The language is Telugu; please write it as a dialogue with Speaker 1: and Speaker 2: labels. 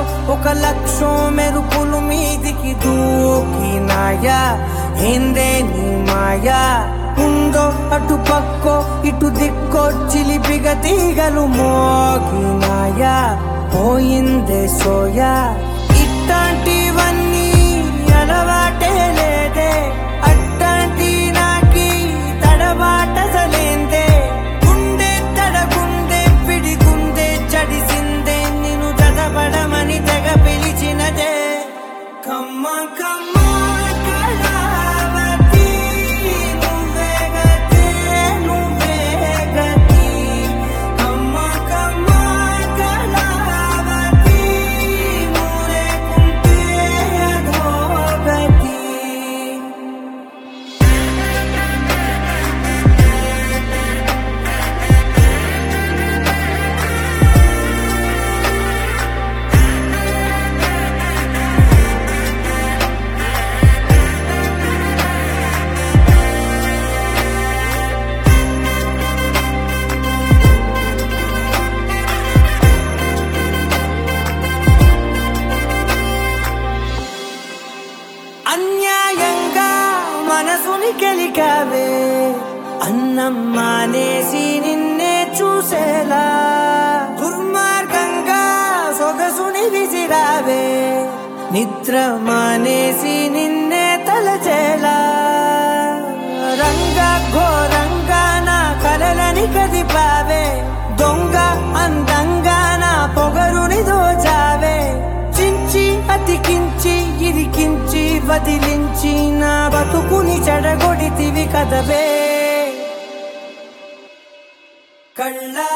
Speaker 1: ఒక లక్షం మెరుపులు మీదికి దూకినాయా ఏందే నీ మాయా ఉందో అటు పక్కో ఇటు దిక్కో చిలిపిగ తీగలు మోగినాయా పోయిందే సోయా ఇట్లాంటివన్నీ అలవాటే లేదే అట్లాంటి నాకి తడబాటసలేందే గుండె తడగుండె పిడిగుండె చడిసిందే నిన్ను చదవడమని తెగ పిలిచినదే కమ్మ కమ్మ కళావతి నువ్వే గతే నువ్వే గతి కమ్మ కమ్మ కళావతి నువ్వేకుంటే అధోగతి అన్యాయంగా మనసుని కెలికావే అన్నం మానేసి నిన్నే చూసేలా దుర్మార్గంగా సొగసుని విసిరావే నిద్ర మానేసి నిన్నే తలచేలా రంగ ఘోరంగా నా కలలని కదిపావే దొంగ అందంగా నా పొగరుని దోచావే చించి అతికించి ఇరికించి వదిలించి నా బతుకుని చెడగొడితివి కదవే కళ్ళ